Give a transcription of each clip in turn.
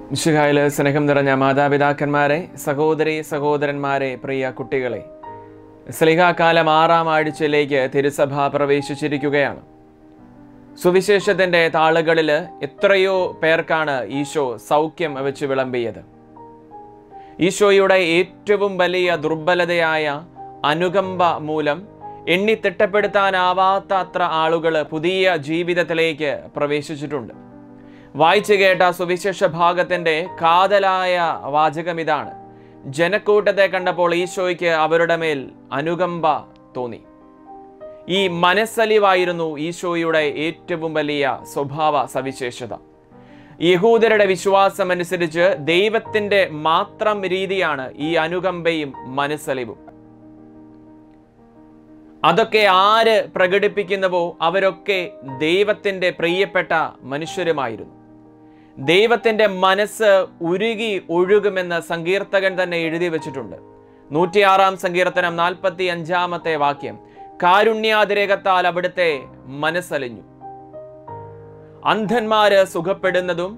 മിശുഹായിൽ സ്നേഹം നിറഞ്ഞ മാതാപിതാക്കന്മാരെ സഹോദരി സഹോദരന്മാരെ പ്രിയ കുട്ടികളെ സ്ലിഹാകാലം ആറാം ആഴ്ചയിലേക്ക് തിരുസഭ പ്രവേശിച്ചിരിക്കുകയാണ് സുവിശേഷത്തിൻ്റെ താളുകളിൽ എത്രയോ പേർക്കാണ് ഈശോ സൗഖ്യം വെച്ച് വിളമ്പിയത് ഈശോയുടെ ഏറ്റവും വലിയ ദുർബലതയായ അനുകമ്പ മൂലം എണ്ണി തിട്ടപ്പെടുത്താനാവാത്ത അത്ര ആളുകൾ പുതിയ ജീവിതത്തിലേക്ക് പ്രവേശിച്ചിട്ടുണ്ട് വായിച്ചു കേട്ട സുവിശേഷ ഭാഗത്തിൻ്റെ കാതലായ വാചകം ഇതാണ് ജനക്കൂട്ടത്തെ കണ്ടപ്പോൾ ഈശോയ്ക്ക് അവരുടെ മേൽ അനുകമ്പ തോന്നി ഈ മനസ്സലിവായിരുന്നു ഈശോയുടെ ഏറ്റവും വലിയ സ്വഭാവ സവിശേഷത യഹൂദരുടെ വിശ്വാസമനുസരിച്ച് ദൈവത്തിൻ്റെ മാത്രം രീതിയാണ് ഈ അനുകമ്പയും മനസ്സലിവും അതൊക്കെ ആര് പ്രകടിപ്പിക്കുന്നുവോ അവരൊക്കെ ദൈവത്തിൻ്റെ പ്രിയപ്പെട്ട മനുഷ്യരുമായിരുന്നു ദൈവത്തിൻ്റെ മനസ്സ് ഉരുകി ഒഴുകുമെന്ന് സങ്കീർത്തകൻ തന്നെ എഴുതി വച്ചിട്ടുണ്ട് നൂറ്റിയാറാം സങ്കീർത്തനം നാൽപ്പത്തി അഞ്ചാമത്തെ വാക്യം കാരുണ്യാതിരേകത്താൽ അവിടുത്തെ മനസ്സലിഞ്ഞു അന്ധന്മാര് സുഖപ്പെടുന്നതും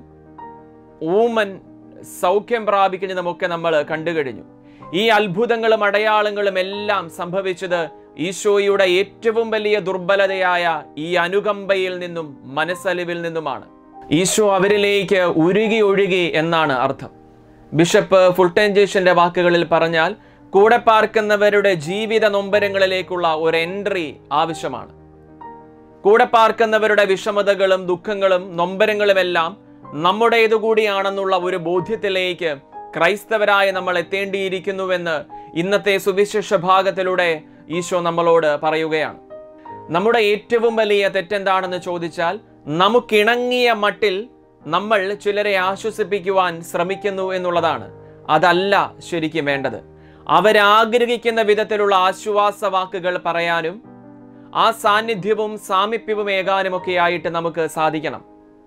ഊമൻ സൗഖ്യം പ്രാപിക്കുന്നതുമൊക്കെ നമ്മൾ കണ്ടുകഴിഞ്ഞു ഈ അത്ഭുതങ്ങളും അടയാളങ്ങളും എല്ലാം സംഭവിച്ചത് ഈശോയുടെ ഏറ്റവും വലിയ ദുർബലതയായ ഈ അനുകമ്പയിൽ നിന്നും മനസ്സലിവിൽ നിന്നുമാണ് ഈശോ അവരിലേക്ക് ഉരുകി ഒഴുകി എന്നാണ് അർത്ഥം ബിഷപ്പ് ഫുൾട്ടൻജേഷന്റെ വാക്കുകളിൽ പറഞ്ഞാൽ കൂടെ പാർക്കുന്നവരുടെ ജീവിത നൊമ്പരങ്ങളിലേക്കുള്ള ഒരു എൻട്രി ആവശ്യമാണ് കൂടെ പാർക്കുന്നവരുടെ വിഷമതകളും ദുഃഖങ്ങളും നൊമ്പരങ്ങളുമെല്ലാം നമ്മുടേതു കൂടിയാണെന്നുള്ള ഒരു ബോധ്യത്തിലേക്ക് ക്രൈസ്തവരായ നമ്മൾ എത്തേണ്ടിയിരിക്കുന്നുവെന്ന് ഇന്നത്തെ സുവിശേഷ ഭാഗത്തിലൂടെ ഈശോ നമ്മളോട് പറയുകയാണ് നമ്മുടെ ഏറ്റവും വലിയ തെറ്റെന്താണെന്ന് ചോദിച്ചാൽ നമുക്കിണങ്ങിയ മട്ടിൽ നമ്മൾ ചിലരെ ആശ്വസിപ്പിക്കുവാൻ ശ്രമിക്കുന്നു എന്നുള്ളതാണ് അതല്ല ശരിക്കും വേണ്ടത് അവരാഗ്രഹിക്കുന്ന വിധത്തിലുള്ള ആശ്വാസ വാക്കുകൾ പറയാനും ആ സാന്നിധ്യവും സാമീപ്യവും ഏകാനുമൊക്കെ ആയിട്ട് നമുക്ക് സാധിക്കണം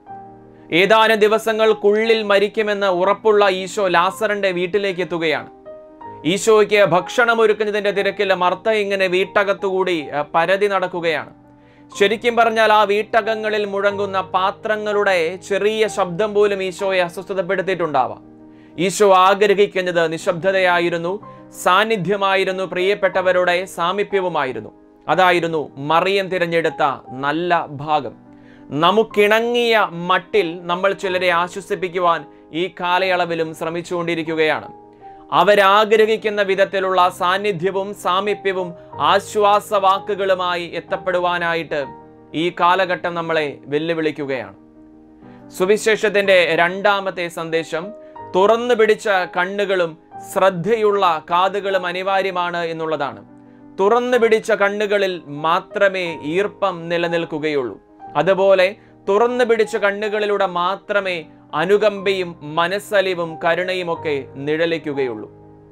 ഏതാനും ദിവസങ്ങൾക്കുള്ളിൽ മരിക്കുമെന്ന് ഉറപ്പുള്ള ഈശോ ലാസറിന്റെ വീട്ടിലേക്ക് എത്തുകയാണ് ഈശോയ്ക്ക് ഭക്ഷണം ഒരുക്കുന്നതിന്റെ തിരക്കിൽ മർത്ത ഇങ്ങനെ വീട്ടകത്തുകൂടി അഹ്, പരതി നടക്കുകയാണ് ശരിക്കും പറഞ്ഞാൽ ആ വീട്ടകങ്ങളിൽ മുഴങ്ങുന്ന പാത്രങ്ങളുടെ ചെറിയ ശബ്ദം പോലും ഈശോയെ അസ്വസ്ഥതപ്പെടുത്തിയിട്ടുണ്ടാവാം ഈശോ ആഗ്രഹിക്കുന്നത് നിശബ്ദതയായിരുന്നു സാന്നിധ്യമായിരുന്നു പ്രിയപ്പെട്ടവരുടെ സാമീപ്യവുമായിരുന്നു അതായിരുന്നു മറിയം തിരഞ്ഞെടുത്ത നല്ല ഭാഗം നമുക്കിണങ്ങിയ മട്ടിൽ നമ്മൾ ചിലരെ ആശ്വസിപ്പിക്കുവാൻ ഈ കാലയളവിലും ശ്രമിച്ചുകൊണ്ടിരിക്കുകയാണ് അവരാഗ്രഹിക്കുന്ന വിധത്തിലുള്ള സാന്നിധ്യവും സാമീപ്യവും ആശ്വാസവാക്കുകളുമായി എത്തപ്പെടുവാനായിട്ട് ഈ കാലഘട്ടം നമ്മളെ വെല്ലുവിളിക്കുകയാണ് സുവിശേഷത്തിന്റെ രണ്ടാമത്തെ സന്ദേശം തുറന്നു പിടിച്ച കണ്ണുകളും ശ്രദ്ധയുള്ള കാതുകളും അനിവാര്യമാണ് എന്നുള്ളതാണ് തുറന്നു പിടിച്ച കണ്ണുകളിൽ മാത്രമേ ഈർപ്പം നിലനിൽക്കുകയുള്ളൂ അതുപോലെ തുറന്നു പിടിച്ച കണ്ണുകളിലൂടെ മാത്രമേ അനുകമ്പയും മനസ്സലിവും കരുണയും ഒക്കെ നിഴലിക്കുകയുള്ളൂ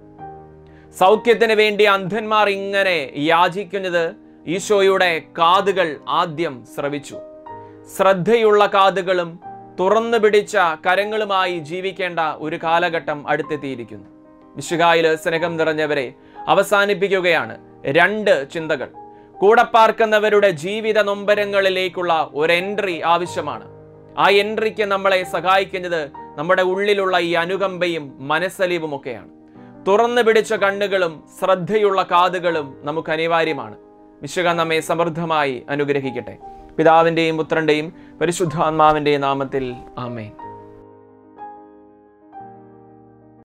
സൗഖ്യത്തിന് വേണ്ടി അന്ധന്മാർ ഇങ്ങനെ യാചിക്കുന്നത് ഈശോയുടെ കാതുകൾ ആദ്യം ശ്രവിച്ചു ശ്രദ്ധയുള്ള കാതുകളും തുറന്നു പിടിച്ച കരങ്ങളുമായി ജീവിക്കേണ്ട ഒരു കാലഘട്ടം അടുത്തെത്തിയിരിക്കുന്നു വിശുകായിൽ സ്നേഹം നിറഞ്ഞവരെ അവസാനിപ്പിക്കുകയാണ് രണ്ട് ചിന്തകൾ കൂടെ പാർക്കുന്നവരുടെ ജീവിത നൊമ്പരങ്ങളിലേക്കുള്ള ഒരു എൻട്രി ആവശ്യമാണ് ആ എൻട്രിക്ക് നമ്മളെ സഹായിക്കുന്നത് നമ്മുടെ ഉള്ളിലുള്ള ഈ അനുകമ്പയും മനസ്സലിവും ഒക്കെയാണ് തുറന്നു പിടിച്ച കണ്ണുകളും ശ്രദ്ധയുള്ള കാതുകളും നമുക്ക് അനിവാര്യമാണ് വിശുക നമ്മെ സമൃദ്ധമായി അനുഗ്രഹിക്കട്ടെ പിതാവിൻ്റെയും പുത്രൻ്റെയും പരിശുദ്ധാത്മാവിൻ്റെയും നാമത്തിൽ ആമേൻ